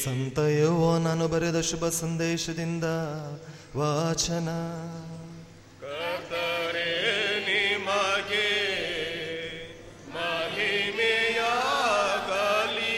ಸಂತ ನಾನು ಬರೆದ ಶುಭ ಸಂದೇಶದಿಂದ ವಾಚನ ಕರ್ತರೇ ನಿಮಗೆ ಮಹಿಮೆಯಾಗಲಿ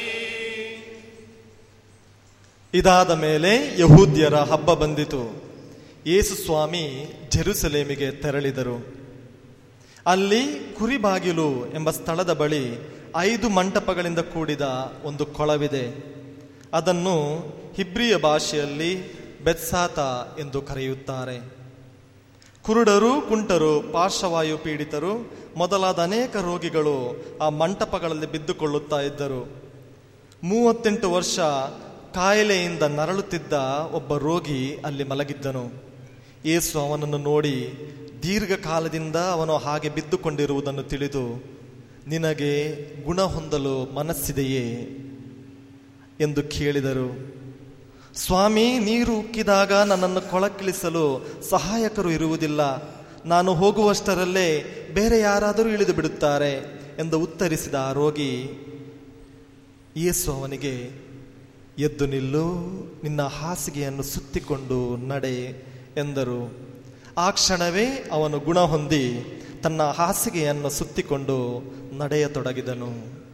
ಇದಾದ ಮೇಲೆ ಯಹೂದ್ಯರ ಹಬ್ಬ ಬಂದಿತು ಯೇಸು ಸ್ವಾಮಿ ಜೆರುಸಲೇಮಿಗೆ ತೆರಳಿದರು ಅಲ್ಲಿ ಕುರಿಬಾಗಿಲು ಎಂಬ ಸ್ಥಳದ ಬಳಿ ಐದು ಮಂಟಪಗಳಿಂದ ಕೂಡಿದ ಒಂದು ಕೊಳವಿದೆ ಅದನ್ನು ಹಿಬ್ರಿಯ ಭಾಷೆಯಲ್ಲಿ ಬೆತ್ಸಾತ ಎಂದು ಕರೆಯುತ್ತಾರೆ ಕುರುಡರು ಕುಂಟರು ಪಾರ್ಶ್ವವಾಯು ಪೀಡಿತರು ಮೊದಲಾದ ಅನೇಕ ರೋಗಿಗಳು ಆ ಮಂಟಪಗಳಲ್ಲಿ ಬಿದ್ದುಕೊಳ್ಳುತ್ತಾ ಇದ್ದರು ಮೂವತ್ತೆಂಟು ವರ್ಷ ಕಾಯಿಲೆಯಿಂದ ನರಳುತ್ತಿದ್ದ ಒಬ್ಬ ರೋಗಿ ಅಲ್ಲಿ ಮಲಗಿದ್ದನು ಯೇಸು ಅವನನ್ನು ನೋಡಿ ದೀರ್ಘಕಾಲದಿಂದ ಅವನು ಹಾಗೆ ಬಿದ್ದುಕೊಂಡಿರುವುದನ್ನು ತಿಳಿದು ನಿನಗೆ ಗುಣ ಹೊಂದಲು ಮನಸ್ಸಿದೆಯೇ ಎಂದು ಕೇಳಿದರು ಸ್ವಾಮಿ ನೀರು ಉಕ್ಕಿದಾಗ ನನ್ನನ್ನು ಕೊಳಕ್ಕಿಳಿಸಲು ಸಹಾಯಕರು ಇರುವುದಿಲ್ಲ ನಾನು ಹೋಗುವಷ್ಟರಲ್ಲೇ ಬೇರೆ ಯಾರಾದರೂ ಇಳಿದು ಬಿಡುತ್ತಾರೆ ಎಂದು ಉತ್ತರಿಸಿದ ಆ ರೋಗಿ ಯೇಸು ಅವನಿಗೆ ಎದ್ದು ನಿಲ್ಲು ನಿನ್ನ ಹಾಸಿಗೆಯನ್ನು ಸುತ್ತಿಕೊಂಡು ನಡೆ ಎಂದರು ಆ ಕ್ಷಣವೇ ಅವನು ಗುಣ ಹೊಂದಿ ತನ್ನ ಹಾಸಿಗೆಯನ್ನು ಸುತ್ತಿಕೊಂಡು ನಡೆಯತೊಡಗಿದನು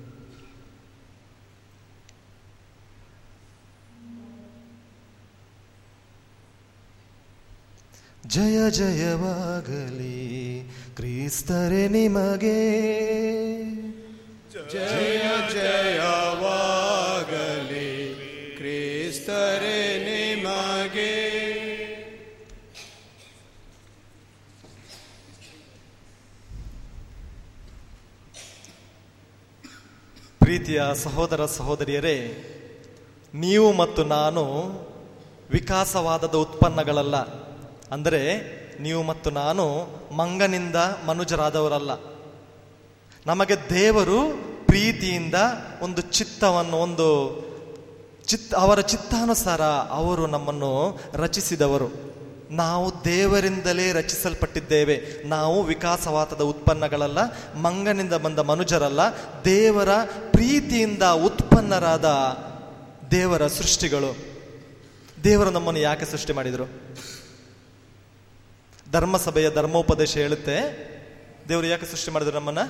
ಜಯ ಜಯವಾಗಲಿ ಕ್ರಿಸ್ತರೆ ನಿಮಗೆ ಜಯ ಜಯವಾಗಲಿ ಕ್ರಿಸ್ತರೇ ನಿಮಗೆ ಪ್ರೀತಿಯ ಸಹೋದರ ಸಹೋದರಿಯರೇ ನೀವು ಮತ್ತು ನಾನು ವಿಕಾಸವಾದದ ಉತ್ಪನ್ನಗಳಲ್ಲ ಅಂದರೆ ನೀವು ಮತ್ತು ನಾನು ಮಂಗನಿಂದ ಮನುಜರಾದವರಲ್ಲ ನಮಗೆ ದೇವರು ಪ್ರೀತಿಯಿಂದ ಒಂದು ಚಿತ್ತವನ್ನು ಒಂದು ಚಿತ್ತ ಅವರ ಚಿತ್ತಾನುಸಾರ ಅವರು ನಮ್ಮನ್ನು ರಚಿಸಿದವರು ನಾವು ದೇವರಿಂದಲೇ ರಚಿಸಲ್ಪಟ್ಟಿದ್ದೇವೆ ನಾವು ವಿಕಾಸವಾದದ ಉತ್ಪನ್ನಗಳಲ್ಲ ಮಂಗನಿಂದ ಬಂದ ಮನುಜರಲ್ಲ ದೇವರ ಪ್ರೀತಿಯಿಂದ ಉತ್ಪನ್ನರಾದ ದೇವರ ಸೃಷ್ಟಿಗಳು ದೇವರು ನಮ್ಮನ್ನು ಯಾಕೆ ಸೃಷ್ಟಿ ಮಾಡಿದರು ಧರ್ಮಸಭೆಯ ಧರ್ಮೋಪದೇಶ ಹೇಳುತ್ತೆ ದೇವರು ಯಾಕೆ ಸೃಷ್ಟಿ ಮಾಡಿದ್ರು ನಮ್ಮನ್ನ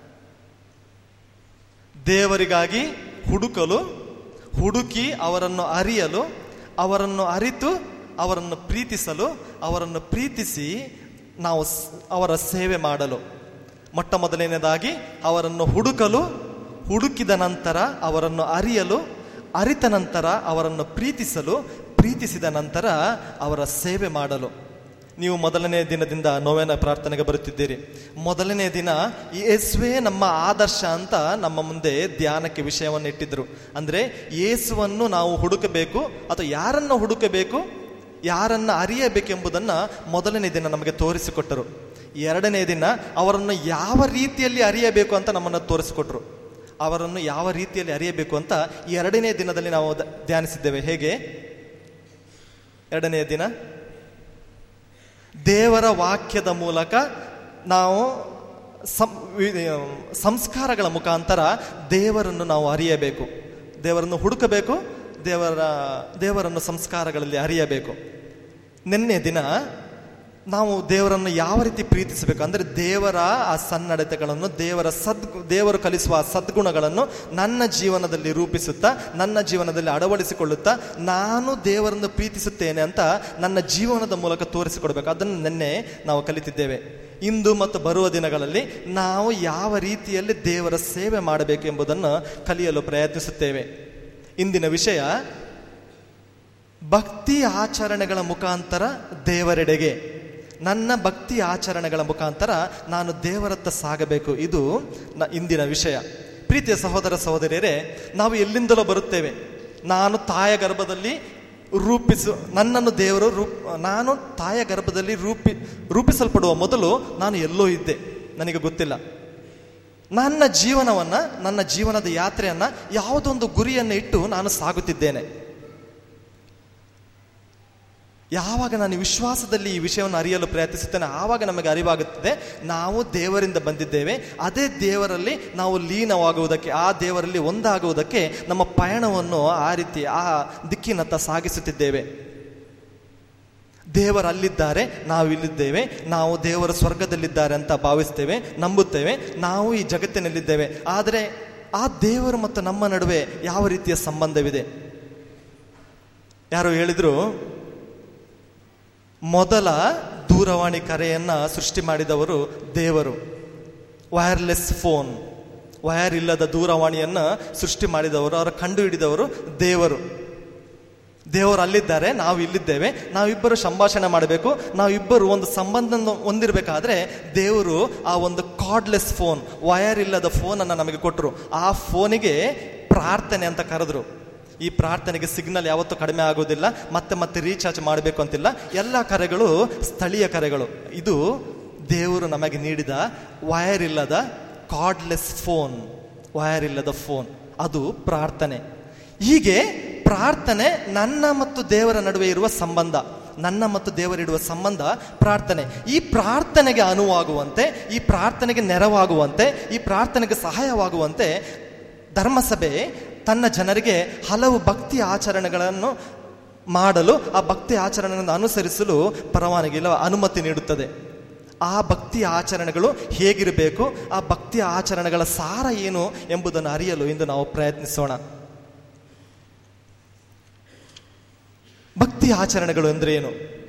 ದೇವರಿಗಾಗಿ ಹುಡುಕಲು ಹುಡುಕಿ ಅವರನ್ನು ಅರಿಯಲು ಅವರನ್ನು ಅರಿತು ಅವರನ್ನು ಪ್ರೀತಿಸಲು ಅವರನ್ನು ಪ್ರೀತಿಸಿ ನಾವು ಸ್- ಅವರ ಸೇವೆ ಮಾಡಲು ಮೊಟ್ಟ ಮೊದಲನೇದಾಗಿ ಅವರನ್ನು ಹುಡುಕಲು ಹುಡುಕಿದ ನಂತರ ಅವರನ್ನು ಅರಿಯಲು ಅರಿತ ನಂತರ ಅವರನ್ನು ಪ್ರೀತಿಸಲು ಪ್ರೀತಿಸಿದ ನಂತರ ಅವರ ಸೇವೆ ಮಾಡಲು ನೀವು ಮೊದಲನೇ ದಿನದಿಂದ ನೋವೇನ ಪ್ರಾರ್ಥನೆಗೆ ಬರುತ್ತಿದ್ದೀರಿ ಮೊದಲನೇ ದಿನ ಯೇಸುವೇ ನಮ್ಮ ಆದರ್ಶ ಅಂತ ನಮ್ಮ ಮುಂದೆ ಧ್ಯಾನಕ್ಕೆ ವಿಷಯವನ್ನು ಇಟ್ಟಿದ್ರು ಅಂದ್ರೆ ಯೇಸುವನ್ನು ನಾವು ಹುಡುಕಬೇಕು ಅಥವಾ ಯಾರನ್ನು ಹುಡುಕಬೇಕು ಯಾರನ್ನ ಅರಿಯಬೇಕೆಂಬುದನ್ನ ಮೊದಲನೇ ದಿನ ನಮಗೆ ತೋರಿಸಿಕೊಟ್ಟರು ಎರಡನೇ ದಿನ ಅವರನ್ನು ಯಾವ ರೀತಿಯಲ್ಲಿ ಅರಿಯಬೇಕು ಅಂತ ನಮ್ಮನ್ನು ತೋರಿಸಿಕೊಟ್ರು ಅವರನ್ನು ಯಾವ ರೀತಿಯಲ್ಲಿ ಅರಿಯಬೇಕು ಅಂತ ಎರಡನೇ ದಿನದಲ್ಲಿ ನಾವು ದ- ಧ್ಯಾನಿಸಿದ್ದೇವೆ ಹೇಗೆ ಎರಡನೇ ದಿನ ದೇವರ ವಾಕ್ಯದ ಮೂಲಕ ನಾವು ಸಂ- ವಿ- ಸಂಸ್ಕಾರಗಳ ಮುಖಾಂತರ ದೇವರನ್ನು ನಾವು ಅರಿಯಬೇಕು ದೇವರನ್ನು ಹುಡುಕಬೇಕು ದೇವರ ದೇವರನ್ನು ಸಂಸ್ಕಾರಗಳಲ್ಲಿ ಅರಿಯಬೇಕು ನಿನ್ನೆ ದಿನ ನಾವು ದೇವರನ್ನು ಯಾವ ರೀತಿ ಪ್ರೀತಿಸಬೇಕು ಅಂದರೆ ದೇವರ ಆ ಸನ್ನಡತೆಗಳನ್ನು ದೇವರ ಸದ್ ದೇವರು ಕಲಿಸುವ ಆ ಸದ್ಗುಣಗಳನ್ನು ನನ್ನ ಜೀವನದಲ್ಲಿ ರೂಪಿಸುತ್ತಾ ನನ್ನ ಜೀವನದಲ್ಲಿ ಅಳವಡಿಸಿಕೊಳ್ಳುತ್ತಾ ನಾನು ದೇವರನ್ನು ಪ್ರೀತಿಸುತ್ತೇನೆ ಅಂತ ನನ್ನ ಜೀವನದ ಮೂಲಕ ತೋರಿಸಿಕೊಡ್ಬೇಕು ಅದನ್ನು ನಿನ್ನೆ ನಾವು ಕಲಿತಿದ್ದೇವೆ ಇಂದು ಮತ್ತು ಬರುವ ದಿನಗಳಲ್ಲಿ ನಾವು ಯಾವ ರೀತಿಯಲ್ಲಿ ದೇವರ ಸೇವೆ ಮಾಡಬೇಕು ಎಂಬುದನ್ನು ಕಲಿಯಲು ಪ್ರಯತ್ನಿಸುತ್ತೇವೆ ಇಂದಿನ ವಿಷಯ ಭಕ್ತಿ ಆಚರಣೆಗಳ ಮುಖಾಂತರ ದೇವರೆಡೆಗೆ ನನ್ನ ಭಕ್ತಿ ಆಚರಣೆಗಳ ಮುಖಾಂತರ ನಾನು ದೇವರತ್ತ ಸಾಗಬೇಕು ಇದು ನ ಇಂದಿನ ವಿಷಯ ಪ್ರೀತಿಯ ಸಹೋದರ ಸಹೋದರಿಯರೇ ನಾವು ಎಲ್ಲಿಂದಲೋ ಬರುತ್ತೇವೆ ನಾನು ತಾಯ ಗರ್ಭದಲ್ಲಿ ರೂಪಿಸು ನನ್ನನ್ನು ದೇವರು ರೂಪ್ ನಾನು ತಾಯ ಗರ್ಭದಲ್ಲಿ ರೂಪಿ ರೂಪಿಸಲ್ಪಡುವ ಮೊದಲು ನಾನು ಎಲ್ಲೋ ಇದ್ದೆ ನನಗೆ ಗೊತ್ತಿಲ್ಲ ನನ್ನ ಜೀವನವನ್ನ ನನ್ನ ಜೀವನದ ಯಾತ್ರೆಯನ್ನ ಯಾವುದೊಂದು ಗುರಿಯನ್ನು ಇಟ್ಟು ನಾನು ಸಾಗುತ್ತಿದ್ದೇನೆ ಯಾವಾಗ ನಾನು ವಿಶ್ವಾಸದಲ್ಲಿ ಈ ವಿಷಯವನ್ನು ಅರಿಯಲು ಪ್ರಯತ್ನಿಸುತ್ತೇನೆ ಆವಾಗ ನಮಗೆ ಅರಿವಾಗುತ್ತದೆ ನಾವು ದೇವರಿಂದ ಬಂದಿದ್ದೇವೆ ಅದೇ ದೇವರಲ್ಲಿ ನಾವು ಲೀನವಾಗುವುದಕ್ಕೆ ಆ ದೇವರಲ್ಲಿ ಒಂದಾಗುವುದಕ್ಕೆ ನಮ್ಮ ಪಯಣವನ್ನು ಆ ರೀತಿ ಆ ದಿಕ್ಕಿನತ್ತ ಸಾಗಿಸುತ್ತಿದ್ದೇವೆ ದೇವರು ಅಲ್ಲಿದ್ದಾರೆ ನಾವು ಇಲ್ಲಿದ್ದೇವೆ ನಾವು ದೇವರು ಸ್ವರ್ಗದಲ್ಲಿದ್ದಾರೆ ಅಂತ ಭಾವಿಸ್ತೇವೆ ನಂಬುತ್ತೇವೆ ನಾವು ಈ ಜಗತ್ತಿನಲ್ಲಿದ್ದೇವೆ ಆದರೆ ಆ ದೇವರು ಮತ್ತು ನಮ್ಮ ನಡುವೆ ಯಾವ ರೀತಿಯ ಸಂಬಂಧವಿದೆ ಯಾರೋ ಹೇಳಿದ್ರು ಮೊದಲ ದೂರವಾಣಿ ಕರೆಯನ್ನ ಸೃಷ್ಟಿ ಮಾಡಿದವರು ದೇವರು ವೈರ್ಲೆಸ್ ಫೋನ್ ವಯರ್ ಇಲ್ಲದ ದೂರವಾಣಿಯನ್ನ ಸೃಷ್ಟಿ ಮಾಡಿದವರು ಅವರ ಕಂಡು ಹಿಡಿದವರು ದೇವರು ದೇವರು ಅಲ್ಲಿದ್ದಾರೆ ನಾವು ಇಲ್ಲಿದ್ದೇವೆ ನಾವಿಬ್ಬರು ಸಂಭಾಷಣೆ ಮಾಡಬೇಕು ನಾವಿಬ್ಬರು ಒಂದು ಸಂಬಂಧ ಹೊಂದಿರಬೇಕಾದ್ರೆ ದೇವರು ಆ ಒಂದು ಕಾರ್ಡ್ಲೆಸ್ ಫೋನ್ ವಯರ್ ಇಲ್ಲದ ಫೋನನ್ನು ನಮಗೆ ಕೊಟ್ಟರು ಆ ಫೋನಿಗೆ ಪ್ರಾರ್ಥನೆ ಅಂತ ಕರೆದ್ರು ಈ ಪ್ರಾರ್ಥನೆಗೆ ಸಿಗ್ನಲ್ ಯಾವತ್ತೂ ಕಡಿಮೆ ಆಗೋದಿಲ್ಲ ಮತ್ತೆ ಮತ್ತೆ ರೀಚಾರ್ಜ್ ಮಾಡಬೇಕು ಅಂತಿಲ್ಲ ಎಲ್ಲ ಕರೆಗಳು ಸ್ಥಳೀಯ ಕರೆಗಳು ಇದು ದೇವರು ನಮಗೆ ನೀಡಿದ ವಯರ್ ಇಲ್ಲದ ಕಾರ್ಡ್ಲೆಸ್ ಫೋನ್ ವಯರ್ ಇಲ್ಲದ ಫೋನ್ ಅದು ಪ್ರಾರ್ಥನೆ ಹೀಗೆ ಪ್ರಾರ್ಥನೆ ನನ್ನ ಮತ್ತು ದೇವರ ನಡುವೆ ಇರುವ ಸಂಬಂಧ ನನ್ನ ಮತ್ತು ದೇವರಿಡುವ ಸಂಬಂಧ ಪ್ರಾರ್ಥನೆ ಈ ಪ್ರಾರ್ಥನೆಗೆ ಅನುವಾಗುವಂತೆ ಈ ಪ್ರಾರ್ಥನೆಗೆ ನೆರವಾಗುವಂತೆ ಈ ಪ್ರಾರ್ಥನೆಗೆ ಸಹಾಯವಾಗುವಂತೆ ಧರ್ಮಸಭೆ ತನ್ನ ಜನರಿಗೆ ಹಲವು ಭಕ್ತಿ ಆಚರಣೆಗಳನ್ನು ಮಾಡಲು ಆ ಭಕ್ತಿ ಆಚರಣೆಗಳನ್ನು ಅನುಸರಿಸಲು ಪರವಾನಗಿ ಇಲ್ಲ ಅನುಮತಿ ನೀಡುತ್ತದೆ ಆ ಭಕ್ತಿ ಆಚರಣೆಗಳು ಹೇಗಿರಬೇಕು ಆ ಭಕ್ತಿ ಆಚರಣೆಗಳ ಸಾರ ಏನು ಎಂಬುದನ್ನು ಅರಿಯಲು ಇಂದು ನಾವು ಪ್ರಯತ್ನಿಸೋಣ ಭಕ್ತಿ ಆಚರಣೆಗಳು ಅಂದ್ರೆ ಏನು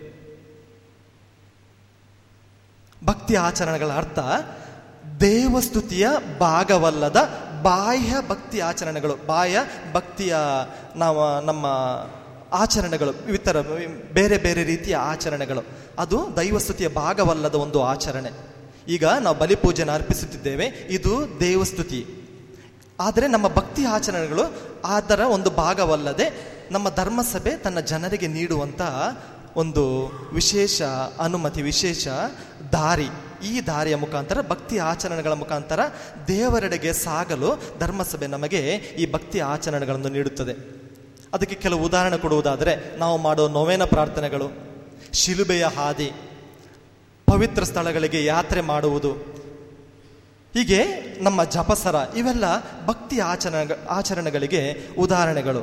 ಭಕ್ತಿ ಆಚರಣೆಗಳ ಅರ್ಥ ದೇವಸ್ತುತಿಯ ಭಾಗವಲ್ಲದ ಬಾಹ್ಯ ಭಕ್ತಿ ಆಚರಣೆಗಳು ಬಾಹ್ಯ ಭಕ್ತಿಯ ನಾವು ನಮ್ಮ ಆಚರಣೆಗಳು ಇತರ ಬೇರೆ ಬೇರೆ ರೀತಿಯ ಆಚರಣೆಗಳು ಅದು ದೈವಸ್ತುತಿಯ ಭಾಗವಲ್ಲದ ಒಂದು ಆಚರಣೆ ಈಗ ನಾವು ಬಲಿಪೂಜೆನ ಅರ್ಪಿಸುತ್ತಿದ್ದೇವೆ ಇದು ದೇವಸ್ತುತಿ ಆದರೆ ನಮ್ಮ ಭಕ್ತಿ ಆಚರಣೆಗಳು ಅದರ ಒಂದು ಭಾಗವಲ್ಲದೆ ನಮ್ಮ ಧರ್ಮಸಭೆ ತನ್ನ ಜನರಿಗೆ ನೀಡುವಂಥ ಒಂದು ವಿಶೇಷ ಅನುಮತಿ ವಿಶೇಷ ದಾರಿ ಈ ದಾರಿಯ ಮುಖಾಂತರ ಭಕ್ತಿ ಆಚರಣೆಗಳ ಮುಖಾಂತರ ದೇವರೆಡೆಗೆ ಸಾಗಲು ಧರ್ಮಸಭೆ ನಮಗೆ ಈ ಭಕ್ತಿ ಆಚರಣೆಗಳನ್ನು ನೀಡುತ್ತದೆ ಅದಕ್ಕೆ ಕೆಲವು ಉದಾಹರಣೆ ಕೊಡುವುದಾದರೆ ನಾವು ಮಾಡೋ ನೋವೇನ ಪ್ರಾರ್ಥನೆಗಳು ಶಿಲುಬೆಯ ಹಾದಿ ಪವಿತ್ರ ಸ್ಥಳಗಳಿಗೆ ಯಾತ್ರೆ ಮಾಡುವುದು ಹೀಗೆ ನಮ್ಮ ಜಪಸರ ಇವೆಲ್ಲ ಭಕ್ತಿ ಆಚರಣೆ ಆಚರಣೆಗಳಿಗೆ ಉದಾಹರಣೆಗಳು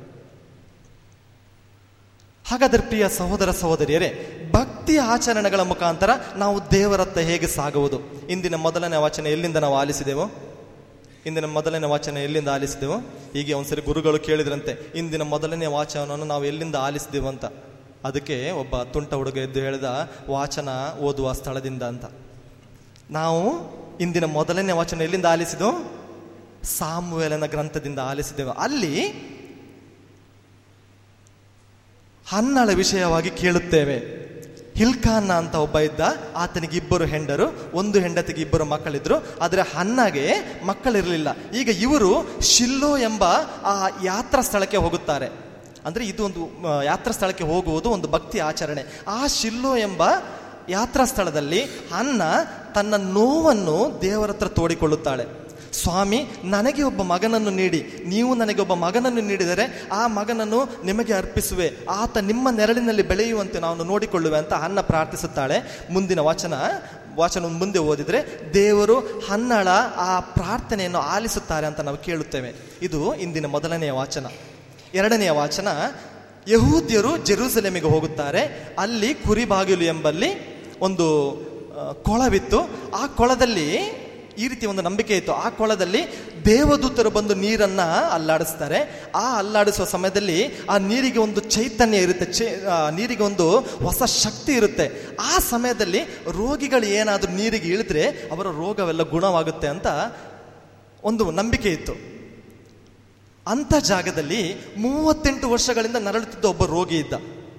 ಹಾಗಾದರೆ ಪ್ರಿಯ ಸಹೋದರ ಸಹೋದರಿಯರೇ ಭಕ್ತಿ ಆಚರಣೆಗಳ ಮುಖಾಂತರ ನಾವು ದೇವರತ್ತ ಹೇಗೆ ಸಾಗುವುದು ಇಂದಿನ ಮೊದಲನೇ ವಾಚನ ಎಲ್ಲಿಂದ ನಾವು ಆಲಿಸಿದೆವೋ ಇಂದಿನ ಮೊದಲನೇ ವಾಚನ ಎಲ್ಲಿಂದ ಆಲಿಸಿದೆವು ಹೀಗೆ ಒಂದ್ಸರಿ ಗುರುಗಳು ಕೇಳಿದ್ರಂತೆ ಇಂದಿನ ಮೊದಲನೇ ವಾಚನವನ್ನು ನಾವು ಎಲ್ಲಿಂದ ಆಲಿಸಿದೆವು ಅಂತ ಅದಕ್ಕೆ ಒಬ್ಬ ತುಂಟ ಹುಡುಗ ಎದ್ದು ಹೇಳಿದ ವಾಚನ ಓದುವ ಸ್ಥಳದಿಂದ ಅಂತ ನಾವು ಇಂದಿನ ಮೊದಲನೇ ವಾಚನ ಎಲ್ಲಿಂದ ಆಲಿಸಿದೆವು ಸಾಮುವೇಲನ ಗ್ರಂಥದಿಂದ ಆಲಿಸಿದೆವು ಅಲ್ಲಿ ಹನ್ನಳ ವಿಷಯವಾಗಿ ಕೇಳುತ್ತೇವೆ ಹಿಲ್ಕಾನ್ನ ಅಂತ ಒಬ್ಬ ಇದ್ದ ಆತನಿಗೆ ಇಬ್ಬರು ಹೆಂಡರು ಒಂದು ಹೆಂಡತಿಗೆ ಇಬ್ಬರು ಮಕ್ಕಳಿದ್ರು ಆದರೆ ಹನ್ನಗೆ ಮಕ್ಕಳಿರಲಿಲ್ಲ ಈಗ ಇವರು ಶಿಲ್ಲೋ ಎಂಬ ಆ ಯಾತ್ರಾ ಸ್ಥಳಕ್ಕೆ ಹೋಗುತ್ತಾರೆ ಅಂದ್ರೆ ಇದು ಒಂದು ಆ, ಯಾತ್ರಾ ಸ್ಥಳಕ್ಕೆ ಹೋಗುವುದು ಒಂದು ಭಕ್ತಿ ಆಚರಣೆ ಆ ಶಿಲ್ಲೋ ಎಂಬ ಯಾತ್ರಾ ಸ್ಥಳದಲ್ಲಿ ಅನ್ನ ತನ್ನ ನೋವನ್ನು ದೇವರ ಹತ್ರ ತೋಡಿಕೊಳ್ಳುತ್ತಾಳೆ ಸ್ವಾಮಿ ನನಗೆ ಒಬ್ಬ ಮಗನನ್ನು ನೀಡಿ ನೀವು ನನಗೆ ಒಬ್ಬ ಮಗನನ್ನು ನೀಡಿದರೆ ಆ ಮಗನನ್ನು ನಿಮಗೆ ಅರ್ಪಿಸುವೆ ಆತ ನಿಮ್ಮ ನೆರಳಿನಲ್ಲಿ ಬೆಳೆಯುವಂತೆ ನಾನು ನೋಡಿಕೊಳ್ಳುವೆ ಅಂತ ಅನ್ನ ಪ್ರಾರ್ಥಿಸುತ್ತಾಳೆ ಮುಂದಿನ ವಚನ ವಚನ ಮುಂದೆ ಓದಿದ್ರೆ ದೇವರು ಹನ್ನಳ ಆ ಪ್ರಾರ್ಥನೆಯನ್ನು ಆಲಿಸುತ್ತಾರೆ ಅಂತ ನಾವು ಕೇಳುತ್ತೇವೆ ಇದು ಇಂದಿನ ಮೊದಲನೆಯ ವಾಚನ ಎರಡನೆಯ ವಾಚನ ಯಹೂದ್ಯರು ಜೆರೂಸಲೇಮಿಗೆ ಹೋಗುತ್ತಾರೆ ಅಲ್ಲಿ ಕುರಿಬಾಗಿಲು ಎಂಬಲ್ಲಿ ಒಂದು ಆ, ಕೊಳವಿತ್ತು ಆ ಕೊಳದಲ್ಲಿ ಈ ರೀತಿ ಒಂದು ನಂಬಿಕೆ ಇತ್ತು ಆ ಕೊಳದಲ್ಲಿ ದೇವದೂತರು ಬಂದು ನೀರನ್ನ ಅಲ್ಲಾಡಿಸ್ತಾರೆ ಆ ಅಲ್ಲಾಡಿಸುವ ಸಮಯದಲ್ಲಿ ಆ ನೀರಿಗೆ ಒಂದು ಚೈತನ್ಯ ಇರುತ್ತೆ ಚೇ ಆ ನೀರಿಗೆ ಒಂದು ಹೊಸ ಶಕ್ತಿ ಇರುತ್ತೆ ಆ ಸಮಯದಲ್ಲಿ ರೋಗಿಗಳು ಏನಾದರೂ ನೀರಿಗೆ ಇಳಿದ್ರೆ ಅವರ ರೋಗವೆಲ್ಲ ಗುಣವಾಗುತ್ತೆ ಅಂತ ಒಂದು ನಂಬಿಕೆ ಇತ್ತು ಅಂಥ ಜಾಗದಲ್ಲಿ ಮೂವತ್ತೆಂಟು ವರ್ಷಗಳಿಂದ ನರಳುತ್ತಿದ್ದ ಒಬ್ಬ ರೋಗಿ ಇದ್ದ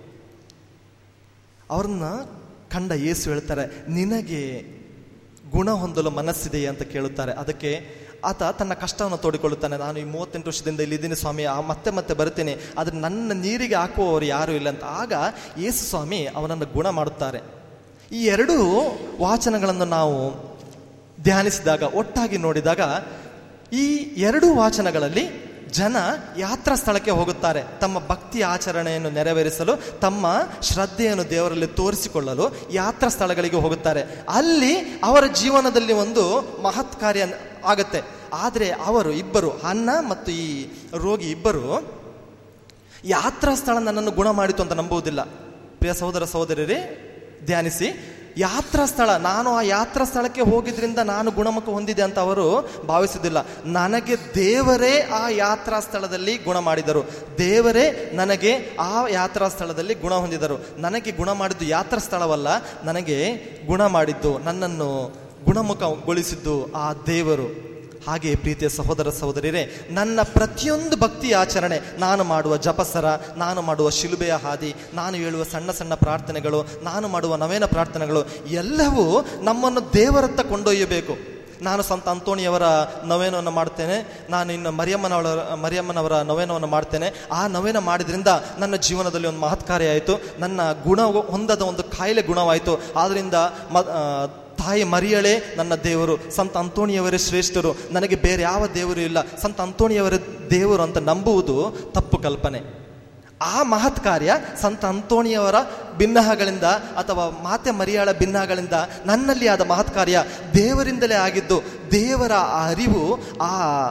ಅವ್ರನ್ನ ಕಂಡ ಯೇಸು ಹೇಳ್ತಾರೆ ನಿನಗೆ ಗುಣ ಹೊಂದಲು ಮನಸ್ಸಿದೆಯೇ ಅಂತ ಕೇಳುತ್ತಾರೆ ಅದಕ್ಕೆ ಆತ ತನ್ನ ಕಷ್ಟವನ್ನು ತೋಡಿಕೊಳ್ಳುತ್ತಾನೆ ನಾನು ಈ ಮೂವತ್ತೆಂಟು ವರ್ಷದಿಂದ ಇಲ್ಲಿದ್ದೀನಿ ಸ್ವಾಮಿ ಆ ಮತ್ತೆ ಮತ್ತೆ ಬರುತ್ತೇನೆ ಆದರೆ ನನ್ನ ನೀರಿಗೆ ಹಾಕುವವರು ಯಾರೂ ಇಲ್ಲ ಅಂತ ಆಗ ಯೇಸು ಸ್ವಾಮಿ ಅವನನ್ನು ಗುಣ ಮಾಡುತ್ತಾರೆ ಈ ಎರಡೂ ವಾಚನಗಳನ್ನು ನಾವು ಧ್ಯಾನಿಸಿದಾಗ ಒಟ್ಟಾಗಿ ನೋಡಿದಾಗ ಈ ಎರಡು ವಾಚನಗಳಲ್ಲಿ ಜನ ಯಾತ್ರಾ ಸ್ಥಳಕ್ಕೆ ಹೋಗುತ್ತಾರೆ ತಮ್ಮ ಭಕ್ತಿ ಆಚರಣೆಯನ್ನು ನೆರವೇರಿಸಲು ತಮ್ಮ ಶ್ರದ್ಧೆಯನ್ನು ದೇವರಲ್ಲಿ ತೋರಿಸಿಕೊಳ್ಳಲು ಯಾತ್ರಾ ಸ್ಥಳಗಳಿಗೆ ಹೋಗುತ್ತಾರೆ ಅಲ್ಲಿ ಅವರ ಜೀವನದಲ್ಲಿ ಒಂದು ಮಹತ್ ಕಾರ್ಯ ಆಗತ್ತೆ ಆದರೆ ಅವರು ಇಬ್ಬರು ಅನ್ನ ಮತ್ತು ಈ ರೋಗಿ ಇಬ್ಬರು ಯಾತ್ರಾ ಸ್ಥಳ ನನ್ನನ್ನು ಗುಣ ಮಾಡಿತು ಅಂತ ನಂಬುವುದಿಲ್ಲ ಪ್ರಿಯ ಸಹೋದರ ಸಹೋದರರೇ ಧ್ಯಾನಿಸಿ ಯಾತ್ರಾ ಸ್ಥಳ ನಾನು ಆ ಯಾತ್ರಾ ಸ್ಥಳಕ್ಕೆ ಹೋಗಿದ್ರಿಂದ ನಾನು ಗುಣಮುಖ ಹೊಂದಿದೆ ಅಂತ ಅವರು ಭಾವಿಸುವುದಿಲ್ಲ ನನಗೆ ದೇವರೇ ಆ ಯಾತ್ರಾ ಸ್ಥಳದಲ್ಲಿ ಗುಣ ಮಾಡಿದರು ದೇವರೇ ನನಗೆ ಆ ಯಾತ್ರಾ ಸ್ಥಳದಲ್ಲಿ ಗುಣ ಹೊಂದಿದರು ನನಗೆ ಗುಣ ಮಾಡಿದ್ದು ಯಾತ್ರಾ ಸ್ಥಳವಲ್ಲ ನನಗೆ ಗುಣ ಮಾಡಿದ್ದು ನನ್ನನ್ನು ಗುಣಮುಖಗೊಳಿಸಿದ್ದು ಆ ದೇವರು ಹಾಗೆ ಪ್ರೀತಿಯ ಸಹೋದರ ಸಹೋದರಿಯರೇ ನನ್ನ ಪ್ರತಿಯೊಂದು ಭಕ್ತಿ ಆಚರಣೆ ನಾನು ಮಾಡುವ ಜಪಸರ ನಾನು ಮಾಡುವ ಶಿಲುಬೆಯ ಹಾದಿ ನಾನು ಹೇಳುವ ಸಣ್ಣ ಸಣ್ಣ ಪ್ರಾರ್ಥನೆಗಳು ನಾನು ಮಾಡುವ ನವೇನ ಪ್ರಾರ್ಥನೆಗಳು ಎಲ್ಲವೂ ನಮ್ಮನ್ನು ದೇವರತ್ತ ಕೊಂಡೊಯ್ಯಬೇಕು ನಾನು ಸಂತ ಅಂತೋಣಿಯವರ ನವೇನವನ್ನು ಮಾಡ್ತೇನೆ ನಾನು ಇನ್ನು ಮರಿಯಮ್ಮನವರ ಮರಿಯಮ್ಮನವರ ನವೇನವನ್ನು ಮಾಡ್ತೇನೆ ಆ ನವೇನ ಮಾಡಿದ್ರಿಂದ ನನ್ನ ಜೀವನದಲ್ಲಿ ಒಂದು ಮಹತ್ಕಾರ್ಯ ಆಯಿತು ನನ್ನ ಗುಣ ಹೊಂದದ ಒಂದು ಕಾಯಿಲೆ ಗುಣವಾಯಿತು ಆದ್ರಿಂದ ಮ ಆ, ತಾಯಿ ಮರಿಯಳೇ ನನ್ನ ದೇವರು ಸಂತ ಅಂತೋಣಿಯವರೇ ಶ್ರೇಷ್ಠರು ನನಗೆ ಬೇರೆ ಯಾವ ದೇವರು ಇಲ್ಲ ಸಂತ ಅಂತೋಣಿಯವರ ದೇವರು ಅಂತ ನಂಬುವುದು ತಪ್ಪು ಕಲ್ಪನೆ ಆ ಮಹತ್ ಕಾರ್ಯ ಸಂತ ಅಂತೋಣಿಯವರ ಭಿನ್ನಹಗಳಿಂದ ಅಥವಾ ಮಾತೆ ಮರಿಯಾಳ ಭಿನ್ನಹಗಳಿಂದ ನನ್ನಲ್ಲಿ ಆದ ಮಹತ್ ಕಾರ್ಯ ದೇವರಿಂದಲೇ ಆಗಿದ್ದು ದೇವರ ಆ ಅರಿವು ಆ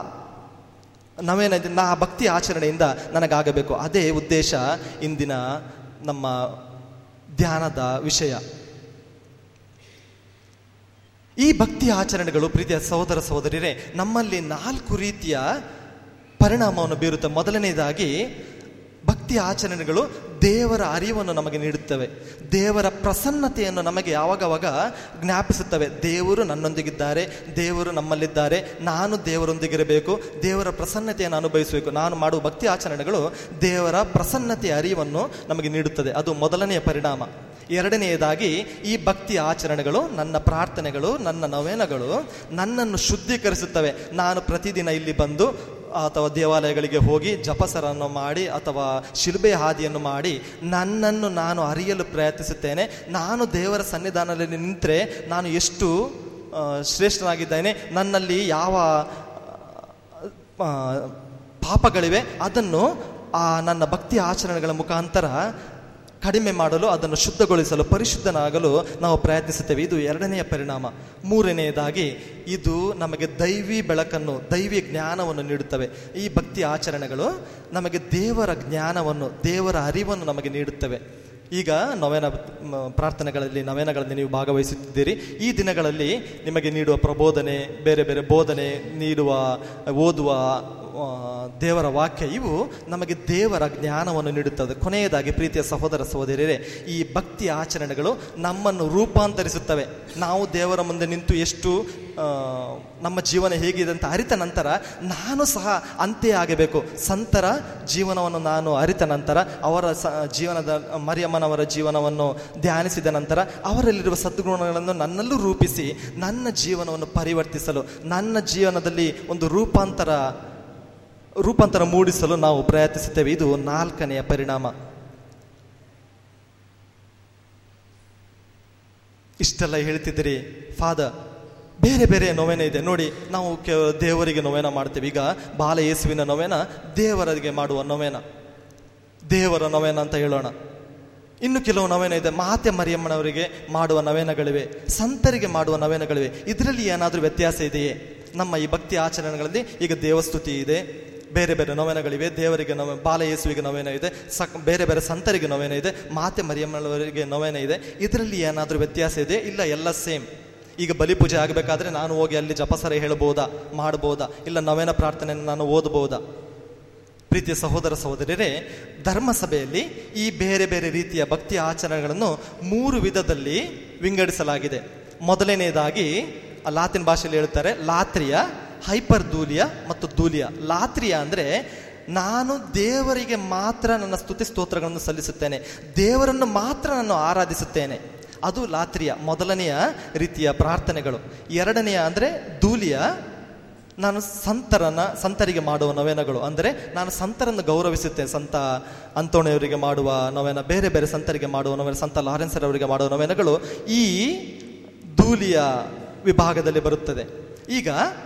ನವೇನ ಆ ಭಕ್ತಿ ಆಚರಣೆಯಿಂದ ನನಗಾಗಬೇಕು ಅದೇ ಉದ್ದೇಶ ಇಂದಿನ ನಮ್ಮ ಧ್ಯಾನದ ವಿಷಯ ಈ ಭಕ್ತಿ ಆಚರಣೆಗಳು ಪ್ರೀತಿಯ ಸಹೋದರ ಸಹೋದರಿಯರೇ ನಮ್ಮಲ್ಲಿ ನಾಲ್ಕು ರೀತಿಯ ಪರಿಣಾಮವನ್ನು ಬೀರುತ್ತೆ ಮೊದಲನೇದಾಗಿ ಭಕ್ತಿ ಆಚರಣೆಗಳು ದೇವರ ಅರಿವನ್ನು ನಮಗೆ ನೀಡುತ್ತವೆ ದೇವರ ಪ್ರಸನ್ನತೆಯನ್ನು ನಮಗೆ ಯಾವಾಗವಾಗ ಜ್ಞಾಪಿಸುತ್ತವೆ ದೇವರು ನನ್ನೊಂದಿಗಿದ್ದಾರೆ ದೇವರು ನಮ್ಮಲ್ಲಿದ್ದಾರೆ ನಾನು ದೇವರೊಂದಿಗಿರಬೇಕು ದೇವರ ಪ್ರಸನ್ನತೆಯನ್ನು ಅನುಭವಿಸಬೇಕು ನಾನು ಮಾಡುವ ಭಕ್ತಿ ಆಚರಣೆಗಳು ದೇವರ ಪ್ರಸನ್ನತೆಯ ಅರಿವನ್ನು ನಮಗೆ ನೀಡುತ್ತದೆ ಅದು ಮೊದಲನೆಯ ಪರಿಣಾಮ ಎರಡನೆಯದಾಗಿ ಈ ಭಕ್ತಿ ಆಚರಣೆಗಳು ನನ್ನ ಪ್ರಾರ್ಥನೆಗಳು ನನ್ನ ನವೇನಗಳು ನನ್ನನ್ನು ಶುದ್ಧೀಕರಿಸುತ್ತವೆ ನಾನು ಪ್ರತಿದಿನ ಇಲ್ಲಿ ಬಂದು ಅಥವಾ ದೇವಾಲಯಗಳಿಗೆ ಹೋಗಿ ಜಪಸರನ್ನು ಮಾಡಿ ಅಥವಾ ಶಿಲ್ಬೆ ಹಾದಿಯನ್ನು ಮಾಡಿ ನನ್ನನ್ನು ನಾನು ಅರಿಯಲು ಪ್ರಯತ್ನಿಸುತ್ತೇನೆ ನಾನು ದೇವರ ಸನ್ನಿಧಾನದಲ್ಲಿ ನಿಂತರೆ ನಾನು ಎಷ್ಟು ಆ, ಶ್ರೇಷ್ಠನಾಗಿದ್ದೇನೆ ನನ್ನಲ್ಲಿ ಯಾವ ಆ, ಪಾಪಗಳಿವೆ ಅದನ್ನು ಆ ನನ್ನ ಭಕ್ತಿ ಆಚರಣೆಗಳ ಮುಖಾಂತರ ಕಡಿಮೆ ಮಾಡಲು ಅದನ್ನು ಶುದ್ಧಗೊಳಿಸಲು ಪರಿಶುದ್ಧನಾಗಲು ನಾವು ಪ್ರಯತ್ನಿಸುತ್ತೇವೆ ಇದು ಎರಡನೆಯ ಪರಿಣಾಮ ಮೂರನೆಯದಾಗಿ ಇದು ನಮಗೆ ದೈವಿ ಬೆಳಕನ್ನು ದೈವಿ ಜ್ಞಾನವನ್ನು ನೀಡುತ್ತವೆ ಈ ಭಕ್ತಿ ಆಚರಣೆಗಳು ನಮಗೆ ದೇವರ ಜ್ಞಾನವನ್ನು ದೇವರ ಅರಿವನ್ನು ನಮಗೆ ನೀಡುತ್ತವೆ ಈಗ ನವೇನ ಮ, ಪ್ರಾರ್ಥನೆಗಳಲ್ಲಿ ನವೇನಗಳಲ್ಲಿ ನೀವು ಭಾಗವಹಿಸುತ್ತಿದ್ದೀರಿ ಈ ದಿನಗಳಲ್ಲಿ ನಿಮಗೆ ನೀಡುವ ಪ್ರಬೋಧನೆ ಬೇರೆ ಬೇರೆ ಬೋಧನೆ ನೀಡುವ ಓದುವ ಆ, ದೇವರ ವಾಕ್ಯ ಇವು ನಮಗೆ ದೇವರ ಜ್ಞಾನವನ್ನು ನೀಡುತ್ತದೆ ಕೊನೆಯದಾಗಿ ಪ್ರೀತಿಯ ಸಹೋದರ ಸಹೋದರಿಯರೇ ಈ ಭಕ್ತಿ ಆಚರಣೆಗಳು ನಮ್ಮನ್ನು ರೂಪಾಂತರಿಸುತ್ತವೆ ನಾವು ದೇವರ ಮುಂದೆ ನಿಂತು ಎಷ್ಟು ಆ, ನಮ್ಮ ಜೀವನ ಹೇಗಿದೆ ಅಂತ ಅರಿತ ನಂತರ ನಾನು ಸಹ ಅಂತೆಯೇ ಆಗಬೇಕು ಸಂತರ ಜೀವನವನ್ನು ನಾನು ಅರಿತ ನಂತರ ಅವರ ಸ ಜೀವನದ ಮರಿಯಮ್ಮನವರ ಜೀವನವನ್ನು ಧ್ಯಾನಿಸಿದ ನಂತರ ಅವರಲ್ಲಿರುವ ಸದ್ಗುಣಗಳನ್ನು ನನ್ನಲ್ಲೂ ರೂಪಿಸಿ ನನ್ನ ಜೀವನವನ್ನು ಪರಿವರ್ತಿಸಲು ನನ್ನ ಜೀವನದಲ್ಲಿ ಒಂದು ರೂಪಾಂತರ ರೂಪಾಂತರ ಮೂಡಿಸಲು ನಾವು ಪ್ರಯತ್ನಿಸುತ್ತೇವೆ ಇದು ನಾಲ್ಕನೆಯ ಪರಿಣಾಮ ಇಷ್ಟೆಲ್ಲ ಹೇಳ್ತಿದ್ದೀರಿ ಫಾದರ್ ಬೇರೆ ಬೇರೆ ನೊವೆನ ಇದೆ ನೋಡಿ ನಾವು ಕೆ ದೇವರಿಗೆ ನೊವೆನ ಮಾಡ್ತೇವೆ ಈಗ ಬಾಲ ಯೇಸುವಿನ ನೊವೆನ ದೇವರಿಗೆ ಮಾಡುವ ನೊವೆನ ದೇವರ ನೊವೆನ ಅಂತ ಹೇಳೋಣ ಇನ್ನು ಕೆಲವು ನವೇನ ಇದೆ ಮಾತೆ ಮರಿಯಮ್ಮನವರಿಗೆ ಮಾಡುವ ನವೇನಗಳಿವೆ ಸಂತರಿಗೆ ಮಾಡುವ ನವೇನಗಳಿವೆ ಇದರಲ್ಲಿ ಏನಾದರೂ ವ್ಯತ್ಯಾಸ ಇದೆಯೇ ನಮ್ಮ ಈ ಭಕ್ತಿ ಆಚರಣೆಗಳಲ್ಲಿ ಈಗ ದೇವಸ್ತುತಿ ಇದೆ ಬೇರೆ ಬೇರೆ ನವೇನಗಳಿವೆ ದೇವರಿಗೆ ನವ ಬಾಲ ಯೇಸುವಿಗೆ ನವೇನ ಇದೆ ಸಕ್ ಬೇರೆ ಬೇರೆ ಸಂತರಿಗೆ ನವೇನ ಇದೆ ಮಾತೆ ಮರಿಯಮ್ಮನವರಿಗೆ ನವೇನ ಇದೆ ಇದರಲ್ಲಿ ಏನಾದರೂ ವ್ಯತ್ಯಾಸ ಇದೆ ಇಲ್ಲ ಎಲ್ಲ ಸೇಮ್ ಈಗ ಬಲಿಪೂಜೆ ಆಗಬೇಕಾದ್ರೆ ನಾನು ಹೋಗಿ ಅಲ್ಲಿ ಜಪಸರ ಹೇಳ್ಬೋದಾ ಮಾಡ್ಬೋದಾ ಇಲ್ಲ ನವೇನ ಪ್ರಾರ್ಥನೆಯನ್ನು ನಾನು ಓದಬಹುದಾ ಪ್ರೀತಿಯ ಸಹೋದರ ಸಹೋದರಿಯರೇ ಧರ್ಮಸಭೆಯಲ್ಲಿ ಈ ಬೇರೆ ಬೇರೆ ರೀತಿಯ ಭಕ್ತಿ ಆಚರಣೆಗಳನ್ನು ಮೂರು ವಿಧದಲ್ಲಿ ವಿಂಗಡಿಸಲಾಗಿದೆ ಮೊದಲನೆಯದಾಗಿ ಆ ಲಾತಿನ್ ಭಾಷೆಯಲ್ಲಿ ಹೇಳ್ತಾರೆ ಲಾತ್ರಿಯ ಹೈಪರ್ ಧೂಲಿಯ ಮತ್ತು ಧೂಲಿಯ ಲಾತ್ರಿಯ ಅಂದರೆ ನಾನು ದೇವರಿಗೆ ಮಾತ್ರ ನನ್ನ ಸ್ತುತಿ ಸ್ತೋತ್ರಗಳನ್ನು ಸಲ್ಲಿಸುತ್ತೇನೆ ದೇವರನ್ನು ಮಾತ್ರ ನಾನು ಆರಾಧಿಸುತ್ತೇನೆ ಅದು ಲಾತ್ರಿಯ ಮೊದಲನೆಯ ರೀತಿಯ ಪ್ರಾರ್ಥನೆಗಳು ಎರಡನೆಯ ಅಂದರೆ ಧೂಲಿಯ ನಾನು ಸಂತರನ್ನ ಸಂತರಿಗೆ ಮಾಡುವ ನವೇನಗಳು ಅಂದರೆ ನಾನು ಸಂತರನ್ನು ಗೌರವಿಸುತ್ತೇನೆ ಸಂತ ಅಂತೋಣಿಯವರಿಗೆ ಮಾಡುವ ನವೇನ ಬೇರೆ ಬೇರೆ ಸಂತರಿಗೆ ಮಾಡುವ ನವೇನ ಸಂತ ಲಾರೆನ್ಸರ್ ಅವರಿಗೆ ಮಾಡುವ ನವೇನಗಳು ಈ ಧೂಲಿಯ ವಿಭಾಗದಲ್ಲಿ ಬರುತ್ತದೆ ಈಗ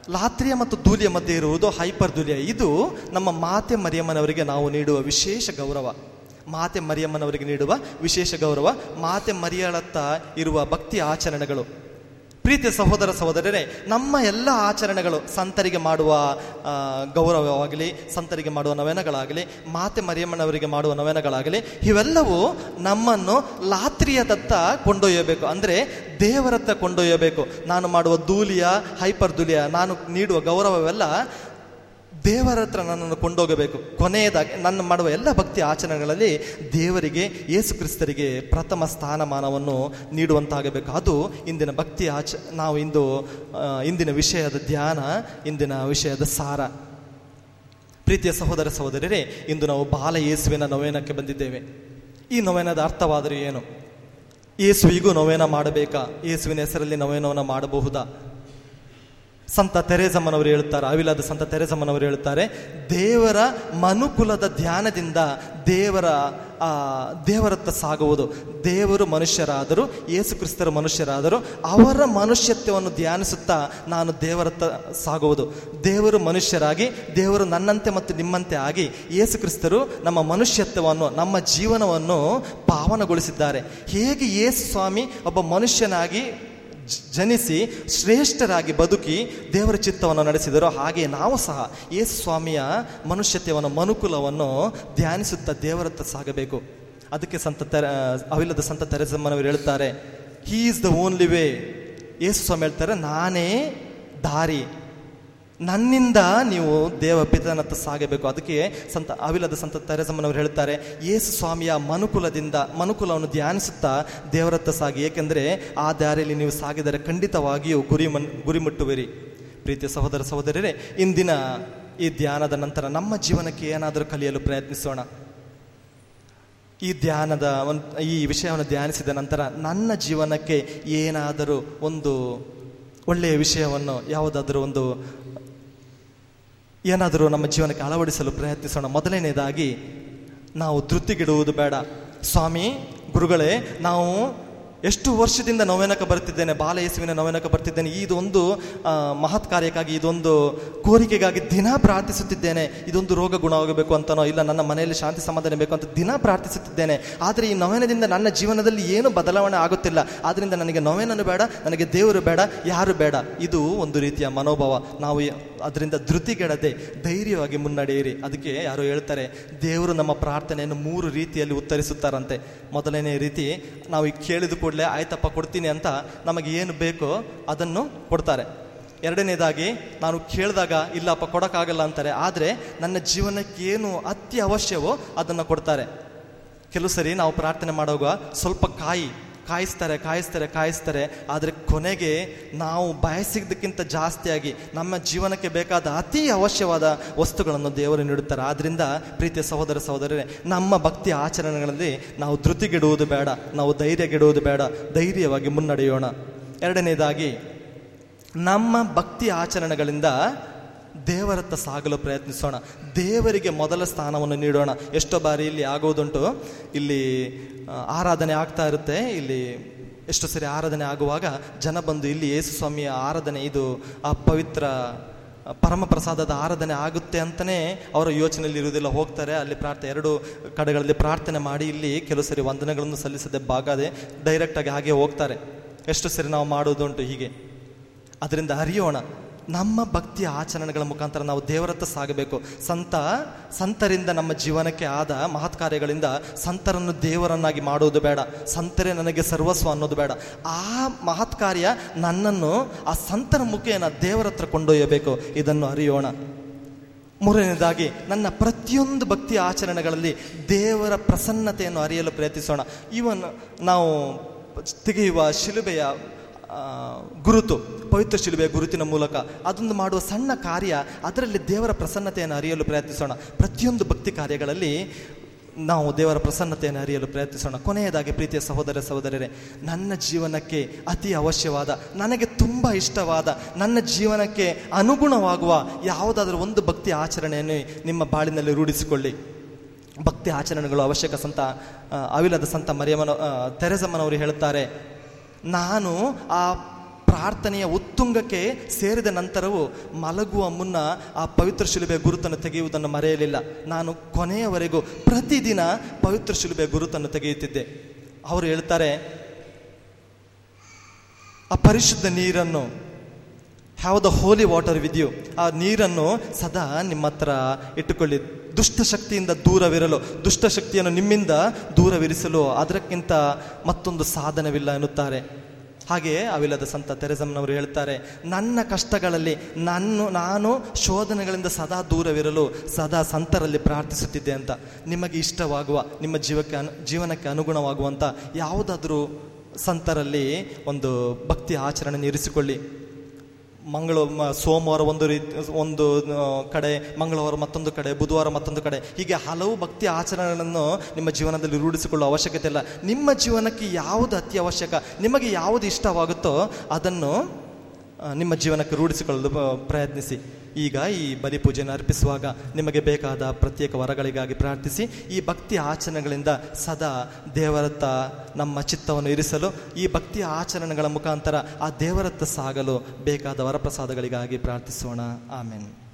ಲಾತ್ರಿಯ ಮತ್ತು ಧೂಲಿಯ ಮಧ್ಯೆ ಇರುವುದು ಹೈಪರ್ ಧೂಲಿಯ ಇದು ನಮ್ಮ ಮಾತೆ ಮರಿಯಮ್ಮನವರಿಗೆ ನಾವು ನೀಡುವ ವಿಶೇಷ ಗೌರವ ಮಾತೆ ಮರಿಯಮ್ಮನವರಿಗೆ ನೀಡುವ ವಿಶೇಷ ಗೌರವ ಮಾತೆ ಮರಿಯಳತ್ತ ಇರುವ ಭಕ್ತಿ ಆಚರಣೆಗಳು ಪ್ರೀತಿಯ ಸಹೋದರ ಸಹೋದರರೇ ನಮ್ಮ ಎಲ್ಲ ಆಚರಣೆಗಳು ಸಂತರಿಗೆ ಮಾಡುವ ಆ, ಗೌರವವಾಗಲಿ ಸಂತರಿಗೆ ಮಾಡುವ ನವನಗಳಾಗಲಿ ಮಾತೆ ಮರಿಯಮ್ಮನವರಿಗೆ ಮಾಡುವ ನವನಗಳಾಗಲಿ ಇವೆಲ್ಲವೂ ನಮ್ಮನ್ನು ಲಾತ್ರಿಯದತ್ತ ಕೊಂಡೊಯ್ಯಬೇಕು ಅಂದರೆ ದೇವರತ್ತ ಕೊಂಡೊಯ್ಯಬೇಕು ನಾನು ಮಾಡುವ ಧೂಲಿಯ ಹೈಪರ್ ಧೂಲಿಯ ನಾನು ನೀಡುವ ಗೌರವವೆಲ್ಲ ದೇವರ ಹತ್ರ ನನ್ನನ್ನು ಕೊಂಡೋಗಬೇಕು ಕೊನೆಯದಾಗಿ ನನ್ನ ಮಾಡುವ ಎಲ್ಲ ಭಕ್ತಿ ಆಚರಣೆಗಳಲ್ಲಿ ದೇವರಿಗೆ ಯೇಸು ಕ್ರಿಸ್ತರಿಗೆ ಪ್ರಥಮ ಸ್ಥಾನಮಾನವನ್ನು ನೀಡುವಂತಾಗಬೇಕು ಅದು ಇಂದಿನ ಭಕ್ತಿ ಆಚ ನಾವು ಇಂದು ಆ, ಇಂದಿನ ವಿಷಯದ ಧ್ಯಾನ ಇಂದಿನ ವಿಷಯದ ಸಾರ ಪ್ರೀತಿಯ ಸಹೋದರ ಸಹೋದರರೇ ಇಂದು ನಾವು ಬಾಲ ಯೇಸುವಿನ ನವೇನಕ್ಕೆ ಬಂದಿದ್ದೇವೆ ಈ ನವೇನದ ಅರ್ಥವಾದರೂ ಏನು ಯೇಸುವಿಗೂ ನವೇನ ಮಾಡಬೇಕಾ ಯೇಸುವಿನ ಹೆಸರಲ್ಲಿ ನವೇನವನ್ನು ಮಾಡಬಹುದಾ ಸಂತ ತೆರೇಸಮ್ಮನವರು ಹೇಳುತ್ತಾರೆ ಅವಿಲಾದ ಸಂತ ತೆರೇಸಮ್ಮನವರು ಹೇಳುತ್ತಾರೆ ದೇವರ ಮನುಕುಲದ ಧ್ಯಾನದಿಂದ ದೇವರ ಆ, ದೇವರತ್ತ ಸಾಗುವುದು ದೇವರು ಮನುಷ್ಯರಾದರು ಯೇಸು ಕ್ರಿಸ್ತರ ಮನುಷ್ಯರಾದರು ಅವರ ಮನುಷ್ಯತ್ವವನ್ನು ಧ್ಯಾನಿಸುತ್ತಾ ನಾನು ದೇವರತ್ತ ಸಾಗುವುದು ದೇವರು ಮನುಷ್ಯರಾಗಿ ದೇವರು ನನ್ನಂತೆ ಮತ್ತು ನಿಮ್ಮಂತೆ ಆಗಿ ಯೇಸು ಕ್ರಿಸ್ತರು ನಮ್ಮ ಮನುಷ್ಯತ್ವವನ್ನು ನಮ್ಮ ಜೀವನವನ್ನು ಪಾವನಗೊಳಿಸಿದ್ದಾರೆ ಹೇಗೆ ಯೇಸು ಸ್ವಾಮಿ ಒಬ್ಬ ಮನುಷ್ಯನಾಗಿ ಜ- ಜನಿಸಿ ಶ್ರೇಷ್ಠರಾಗಿ ಬದುಕಿ ದೇವರ ಚಿತ್ತವನ್ನು ನಡೆಸಿದರೋ ಹಾಗೆ ನಾವು ಸಹ ಯೇಸು ಸ್ವಾಮಿಯ ಮನುಷ್ಯತ್ವವನ್ನು ಮನುಕುಲವನ್ನು ಧ್ಯಾನಿಸುತ್ತಾ ದೇವರತ್ತ ಸಾಗಬೇಕು ಅದಕ್ಕೆ ಸಂತ ತೆರ ಅವಿಲ್ಲದ ಸಂತ ತೆರೆಸಮ್ಮನವರು ಹೇಳ್ತಾರೆ he is the only way Yesu ಸ್ವಾಮಿ ಹೇಳ್ತಾರೆ ನಾನೇ ದಾರಿ ನನ್ನಿಂದ ನೀವು ದೇವ ಪಿತನತ್ತ ಸಾಗಬೇಕು ಅದಕ್ಕೆ ಸಂತ ಅವಿಲದ ಸಂತ ತೆರೆಸಮ್ಮನವರು ಹೇಳ್ತಾರೆ ಯೇಸು ಸ್ವಾಮಿಯ ಮನುಕುಲದಿಂದ ಮನುಕುಲವನ್ನು ಧ್ಯಾನಿಸುತ್ತಾ ದೇವರತ್ತ ಸಾಗಿ ಏಕೆಂದರೆ ಆ ದಾರಿಯಲ್ಲಿ ನೀವು ಸಾಗಿದರೆ ಖಂಡಿತವಾಗಿಯೂ ಗುರಿ ಮನ್ ಗುರಿ ಮುಟ್ಟುವಿರಿ ಪ್ರೀತಿಯ ಸಹೋದರ ಸಹೋದರರೇ ಇಂದಿನ ಈ ಧ್ಯಾನದ ನಂತರ ನಮ್ಮ ಜೀವನಕ್ಕೆ ಏನಾದರೂ ಕಲಿಯಲು ಪ್ರಯತ್ನಿಸೋಣ ಈ ಧ್ಯಾನದ ಒಂದ್ ಈ ವಿಷಯವನ್ನು ಧ್ಯಾನಿಸಿದ ನಂತರ ನನ್ನ ಜೀವನಕ್ಕೆ ಏನಾದರೂ ಒಂದು ಒಳ್ಳೆಯ ವಿಷಯವನ್ನು ಯಾವುದಾದರೂ ಒಂದು ಏನಾದರೂ ನಮ್ಮ ಜೀವನಕ್ಕೆ ಅಳವಡಿಸಲು ಪ್ರಯತ್ನಿಸೋಣ ಮೊದಲನೇದಾಗಿ ನಾವು ಧೃತಿಗಿಡುವುದು ಬೇಡ ಸ್ವಾಮಿ ಗುರುಗಳೇ ನಾವು ಎಷ್ಟು ವರ್ಷದಿಂದ ನವೇನಕ್ಕೆ ಬರ್ತಿದ್ದೇನೆ ಬಾಲ ಯೇಸುವಿನ ನವೇನಕ್ಕೆ ಬರ್ತಿದ್ದೇನೆ ಇದೊಂದು ಆ, ಮಹತ್ ಕಾರ್ಯಕ್ಕಾಗಿ ಇದೊಂದು ಕೋರಿಕೆಗಾಗಿ ದಿನ ಪ್ರಾರ್ಥಿಸುತ್ತಿದ್ದೇನೆ ಇದೊಂದು ರೋಗ ಗುಣವಾಗಬೇಕು ಅಂತನೋ ಇಲ್ಲ ನನ್ನ ಮನೆಯಲ್ಲಿ ಶಾಂತಿ ಸಮಾಧಾನ ಬೇಕು ಅಂತ ದಿನ ಪ್ರಾರ್ಥಿಸುತ್ತಿದ್ದೇನೆ ಆದರೆ ಈ ನವೇನದಿಂದ ನನ್ನ ಜೀವನದಲ್ಲಿ ಏನು ಬದಲಾವಣೆ ಆಗುತ್ತಿಲ್ಲ ಆದ್ದರಿಂದ ನನಗೆ ನವೇನನು ಬೇಡ ನನಗೆ ದೇವರು ಬೇಡ ಯಾರು ಬೇಡ ಇದು ಒಂದು ರೀತಿಯ ಮನೋಭಾವ ನಾವು ಯ- ಅದರಿಂದ ಧೃತಿಗೆಡದೆ ಧೈರ್ಯವಾಗಿ ಮುನ್ನಡೆಯಿರಿ ಅದಕ್ಕೆ ಯಾರೋ ಹೇಳ್ತಾರೆ ದೇವರು ನಮ್ಮ ಪ್ರಾರ್ಥನೆಯನ್ನು ಮೂರು ರೀತಿಯಲ್ಲಿ ಉತ್ತರಿಸುತ್ತಾರಂತೆ ಮೊದಲನೇ ರೀತಿ ನಾವು ಈ ಕೇಳಿದ ಕೂಡಲೇ ಆಯ್ತಪ್ಪ ಕೊಡ್ತೀನಿ ಅಂತ ನಮಗೆ ಏನು ಬೇಕೋ ಅದನ್ನು ಕೊಡ್ತಾರೆ ಎರಡನೇದಾಗಿ ನಾನು ಕೇಳಿದಾಗ ಇಲ್ಲಪ್ಪ ಕೊಡೋಕ್ಕಾಗಲ್ಲ ಅಂತಾರೆ ಆದರೆ ನನ್ನ ಜೀವನಕ್ಕೆ ಏನು ಅತಿ ಅವಶ್ಯವೋ ಅದನ್ನು ಕೊಡ್ತಾರೆ ಕೆಲವು ಸರಿ ನಾವು ಪ್ರಾರ್ಥನೆ ಮಾಡುವಾಗ ಸ್ವಲ್ಪ ಕಾಯಿ ಕಾಯಿಸ್ತಾರೆ ಕಾಯಿಸ್ತಾರೆ ಕಾಯಿಸ್ತಾರೆ ಆದರೆ ಕೊನೆಗೆ ನಾವು ಬಯಸಿದ್ದಕ್ಕಿಂತ ಜಾಸ್ತಿಯಾಗಿ ನಮ್ಮ ಜೀವನಕ್ಕೆ ಬೇಕಾದ ಅತಿ ಅವಶ್ಯವಾದ ವಸ್ತುಗಳನ್ನು ದೇವರು ನೀಡುತ್ತಾರೆ ಆದ್ದರಿಂದ ಪ್ರೀತಿಯ ಸಹೋದರ ಸಹೋದರರೇ ನಮ್ಮ ಭಕ್ತಿ ಆಚರಣೆಗಳಲ್ಲಿ ನಾವು ಧೃತಿಗೆಡುವುದು ಬೇಡ ನಾವು ಧೈರ್ಯಗೆಡುವುದು ಬೇಡ ಧೈರ್ಯವಾಗಿ ಮುನ್ನಡೆಯೋಣ ಎರಡನೇದಾಗಿ ನಮ್ಮ ಭಕ್ತಿ ಆಚರಣೆಗಳಿಂದ ದೇವರತ್ತ ಸಾಗಲು ಪ್ರಯತ್ನಿಸೋಣ ದೇವರಿಗೆ ಮೊದಲ ಸ್ಥಾನವನ್ನು ನೀಡೋಣ ಎಷ್ಟೋ ಬಾರಿ ಇಲ್ಲಿ ಆಗೋದುಂಟು ಇಲ್ಲಿ ಆ, ಆರಾಧನೆ ಆಗ್ತಾ ಇರುತ್ತೆ ಇಲ್ಲಿ ಎಷ್ಟೋ ಸರಿ ಆರಾಧನೆ ಆಗುವಾಗ ಜನ ಬಂದು ಇಲ್ಲಿ ಯೇಸು ಸ್ವಾಮಿಯ ಆರಾಧನೆ ಇದು ಆ ಪವಿತ್ರ ಆ, ಪರಮ ಪ್ರಸಾದದ ಆರಾಧನೆ ಆಗುತ್ತೆ ಅಂತಲೇ ಅವರ ಯೋಚನೆಯಲ್ಲಿ ಇರುವುದಿಲ್ಲ ಹೋಗ್ತಾರೆ ಅಲ್ಲಿ ಪ್ರಾರ್ಥನೆ ಎರಡು ಕಡೆಗಳಲ್ಲಿ ಪ್ರಾರ್ಥನೆ ಮಾಡಿ ಇಲ್ಲಿ ಕೆಲವು ಸರಿ ವಂದನೆಗಳನ್ನು ಸಲ್ಲಿಸದೆ ಬಾಗದೆ ಡೈರೆಕ್ಟಾಗಿ ಹಾಗೆ ಹೋಗ್ತಾರೆ ಎಷ್ಟು ಸರಿ ನಾವು ಮಾಡೋದುಂಟು ಹೀಗೆ ಅದರಿಂದ ಅರಿಯೋಣ ನಮ್ಮ ಭಕ್ತಿ ಆಚರಣೆಗಳ ಮುಖಾಂತರ ನಾವು ದೇವರತ್ತ ಸಾಗಬೇಕು ಸಂತ ಸಂತರಿಂದ ನಮ್ಮ ಜೀವನಕ್ಕೆ ಆದ ಮಹತ್ ಕಾರ್ಯಗಳಿಂದ ಸಂತರನ್ನು ದೇವರನ್ನಾಗಿ ಮಾಡುವುದು ಬೇಡ ಸಂತರೇ ನನಗೆ ಸರ್ವಸ್ವ ಅನ್ನೋದು ಬೇಡ ಆ ಮಹತ್ ಕಾರ್ಯ ನನ್ನನ್ನು ಆ ಸಂತರ ಮುಖೇನ ದೇವರ ಹತ್ರ ಕೊಂಡೊಯ್ಯಬೇಕು ಇದನ್ನು ಅರಿಯೋಣ ಮೂರನೇದಾಗಿ ನನ್ನ ಪ್ರತಿಯೊಂದು ಭಕ್ತಿ ಆಚರಣೆಗಳಲ್ಲಿ ದೇವರ ಪ್ರಸನ್ನತೆಯನ್ನು ಅರಿಯಲು ಪ್ರಯತ್ನಿಸೋಣ ಇವನ್ ನಾವು ತೆಗೆಯುವ ಶಿಲುಬೆಯ ಆ, ಗುರುತು ಪವಿತ್ರ ಶಿಲುಬೆಯ ಗುರುತಿನ ಮೂಲಕ ಅದೊಂದು ಮಾಡುವ ಸಣ್ಣ ಕಾರ್ಯ ಅದರಲ್ಲಿ ದೇವರ ಪ್ರಸನ್ನತೆಯನ್ನು ಅರಿಯಲು ಪ್ರಯತ್ನಿಸೋಣ ಪ್ರತಿಯೊಂದು ಭಕ್ತಿ ಕಾರ್ಯಗಳಲ್ಲಿ ನಾವು ದೇವರ ಪ್ರಸನ್ನತೆಯನ್ನು ಅರಿಯಲು ಪ್ರಯತ್ನಿಸೋಣ ಕೊನೆಯದಾಗಿ ಪ್ರೀತಿಯ ಸಹೋದರ ಸಹೋದರರೇ ನನ್ನ ಜೀವನಕ್ಕೆ ಅತಿ ಅವಶ್ಯವಾದ ನನಗೆ ತುಂಬ ಇಷ್ಟವಾದ ನನ್ನ ಜೀವನಕ್ಕೆ ಅನುಗುಣವಾಗುವ ಯಾವುದಾದ್ರೂ ಒಂದು ಭಕ್ತಿ ಆಚರಣೆಯನ್ನು ನಿಮ್ಮ ಬಾಳಿನಲ್ಲಿ ರೂಢಿಸಿಕೊಳ್ಳಿ ಭಕ್ತಿ ಆಚರಣೆಗಳು ಅವಶ್ಯಕ ಸಂತ ಆ, ಅವಿಲದ ಸಂತ ಮರಿಯಮ್ಮನ ಆ, ತೆರೆಸಮ್ಮನವರು ಹೇಳುತ್ತಾರೆ ನಾನು ಆ ಪ್ರಾರ್ಥನೆಯ ಉತ್ತುಂಗಕ್ಕೆ ಸೇರಿದ ನಂತರವೂ ಮಲಗುವ ಮುನ್ನ ಆ ಪವಿತ್ರ ಶಿಲುಬೆಯ ಗುರುತನ್ನು ತೆಗೆಯುವುದನ್ನು ಮರೆಯಲಿಲ್ಲ ನಾನು ಕೊನೆಯವರೆಗೂ ಪ್ರತಿದಿನ ಪವಿತ್ರ ಶಿಲುಬೆಯ ಗುರುತನ್ನು ತೆಗೆಯುತ್ತಿದ್ದೆ ಅವರು ಹೇಳ್ತಾರೆ ಆ ಪರಿಶುದ್ಧ ನೀರನ್ನು have the holy water with you ಆ ನೀರನ್ನು ಸದಾ ನಿಮ್ಮ ಹತ್ರ ಇಟ್ಟುಕೊಳ್ಳಿ ದುಷ್ಟಶಕ್ತಿಯಿಂದ ದೂರವಿರಲು ದುಷ್ಟಶಕ್ತಿಯನ್ನು ನಿಮ್ಮಿಂದ ದೂರವಿರಿಸಲು ಅದಕ್ಕಿಂತ ಮತ್ತೊಂದು ಸಾಧನವಿಲ್ಲ ಎನ್ನುತ್ತಾರೆ ಹಾಗೆಯೇ ಅವಿಲ್ಲದ ಸಂತ ತೆರೆಸಮ್ನವರು ಹೇಳ್ತಾರೆ ನನ್ನ ಕಷ್ಟಗಳಲ್ಲಿ ನಾನು ನಾನು ಶೋಧನೆಗಳಿಂದ ಸದಾ ದೂರವಿರಲು ಸದಾ ಸಂತರಲ್ಲಿ ಪ್ರಾರ್ಥಿಸುತ್ತಿದ್ದೆ ಅಂತ ನಿಮಗೆ ಇಷ್ಟವಾಗುವ ನಿಮ್ಮ ಜೀವಕ್ಕೆ ಅನು ಜೀವನಕ್ಕೆ ಅನುಗುಣವಾಗುವಂಥ ಯಾವುದಾದ್ರೂ ಸಂತರಲ್ಲಿ ಒಂದು ಭಕ್ತಿ ಆಚರಣೆ ಇರಿಸಿಕೊಳ್ಳಿ ಮಂಗಳ ಮ- ಸೋಮವಾರ ಒಂದು ರೀತಿ ಒಂದು ಆ, ಕಡೆ ಮಂಗಳವಾರ ಮತ್ತೊಂದು ಕಡೆ ಬುಧವಾರ ಮತ್ತೊಂದು ಕಡೆ ಹೀಗೆ ಹಲವು ಭಕ್ತಿ ಆಚರಣೆಗಳನ್ನು ನಿಮ್ಮ ಜೀವನದಲ್ಲಿ ರೂಢಿಸಿಕೊಳ್ಳುವ ಅವಶ್ಯಕತೆ ಇಲ್ಲ ನಿಮ್ಮ ಜೀವನಕ್ಕೆ ಯಾವುದು ಅತ್ಯವಶ್ಯಕ ನಿಮಗೆ ಯಾವುದು ಇಷ್ಟವಾಗುತ್ತೋ ಅದನ್ನು ಆ, ನಿಮ್ಮ ಜೀವನಕ್ಕೆ ರೂಢಿಸಿಕೊಳ್ಳಲು ಆ, ಪ್ರಯತ್ನಿಸಿ ಈಗ ಈ ಬಲಿ ಪೂಜೆಯನ್ನು ಅರ್ಪಿಸುವಾಗ ನಿಮಗೆ ಬೇಕಾದ ಪ್ರತ್ಯೇಕ ವರಗಳಿಗಾಗಿ ಪ್ರಾರ್ಥಿಸಿ ಈ ಭಕ್ತಿ ಆಚರಣೆಗಳಿಂದ ಸದಾ ದೇವರತ್ತ ನಮ್ಮ ಚಿತ್ತವನ್ನು ಇರಿಸಲು ಈ ಭಕ್ತಿ ಆಚರಣೆಗಳ ಮುಖಾಂತರ ಆ ದೇವರತ್ತ ಸಾಗಲು ಬೇಕಾದ ವರಪ್ರಸಾದಗಳಿಗಾಗಿ ಪ್ರಾರ್ಥಿಸೋಣ ಆಮೇನ್